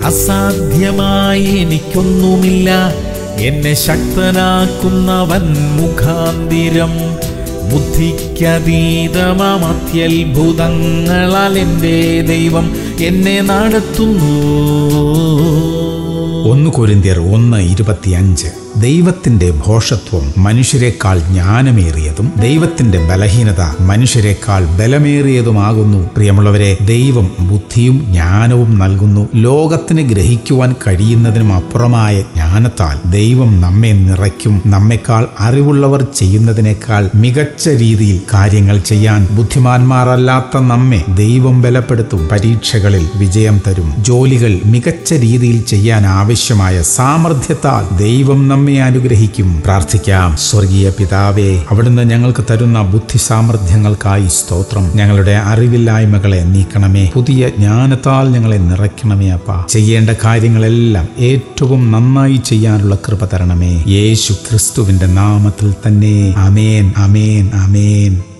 അസാധ്യമായി എനിക്കൊന്നുമില്ല എന്നെ ശക്തനാക്കുന്നവൻ മുഖാന്തിരം ബുദ്ധിക്കതീതമാം അത്യത്ഭുതങ്ങളാൽ എൻ്റെ ദൈവം എന്നെ നടത്തുന്നു ഒന്ന് കൊരിന്ത്യർ ഒന്ന് ഇരുപത്തിയഞ്ച് ദൈവത്തിന്റെ ഭോഷത്വം മനുഷ്യരെക്കാൾ ജ്ഞാനമേറിയതും ദൈവത്തിന്റെ ബലഹീനത മനുഷ്യരെക്കാൾ ബലമേറിയതുമാകുന്നു പ്രിയമുള്ളവരെ ദൈവം ബുദ്ധിയും ജ്ഞാനവും നൽകുന്നു ലോകത്തിന് ഗ്രഹിക്കുവാൻ കഴിയുന്നതിനും അപ്പുറമായ ജ്ഞാനത്താൽ ദൈവം നമ്മെ നിറയ്ക്കും നമ്മെക്കാൾ അറിവുള്ളവർ ചെയ്യുന്നതിനേക്കാൾ മികച്ച രീതിയിൽ കാര്യങ്ങൾ ചെയ്യാൻ ബുദ്ധിമാന്മാരല്ലാത്ത നമ്മെ ദൈവം ബലപ്പെടുത്തും പരീക്ഷകളിൽ വിജയം തരും ജോലികൾ മികച്ച രീതിയിൽ ചെയ്യാൻ ആവശ്യമായ സാമർഥ്യത്താൽ ദൈവം നമ്മെ അനുഗ്രഹിക്കും പ്രാർത്ഥിക്കാം സ്വർഗീയ പിതാവേ അവിടുന്ന് ഞങ്ങൾക്ക് തരുന്ന ബുദ്ധി സാമർഥ്യങ്ങൾക്കായി സ്തോത്രം ഞങ്ങളുടെ അറിവില്ലായ്മകളെ നീക്കണമേ പുതിയ ജ്ഞാനത്താൽ ഞങ്ങളെ നിറയ്ക്കണമേ അപ്പ ചെയ്യേണ്ട കാര്യങ്ങളെല്ലാം ഏറ്റവും നന്നായി ചെയ്യാനുള്ള കൃപ തരണമേ യേശു ക്രിസ്തുവിന്റെ നാമത്തിൽ തന്നെ അമേൻ അമേൻ അമേൻ